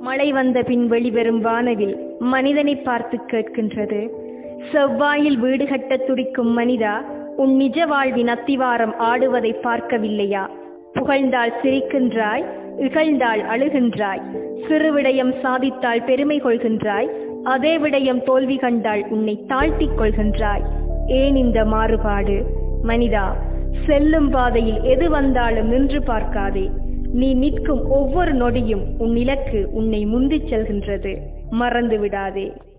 மழை வந்த பின் வெளிவரும் வானவில் மனிதனை பார்த்து கேட்கின்றது செவ்வாயில் வீடு கட்டத் துடிக்கும் மனிதா உன் நிஜ வாழ்வின் அத்திவாரம் ஆடுவதை பார்க்கவில்லையா புகழ்ந்தால் சிரிக்கின்றாய் இகழ்ந்தால் அழுகின்றாய் சிறு விடயம் சாதித்தால் பெருமை கொள்கின்றாய் அதே விடயம் தோல்வி கண்டால் உன்னை தாழ்த்திக் கொள்கின்றாய் ஏன் இந்த மாறுபாடு மனிதா செல்லும் பாதையில் எது வந்தாலும் நின்று பார்க்காதே நீ நிற்கும் ஒவ்வொரு நொடியும் உன் இலக்கு உன்னை முந்திச் செல்கின்றது மறந்து விடாதே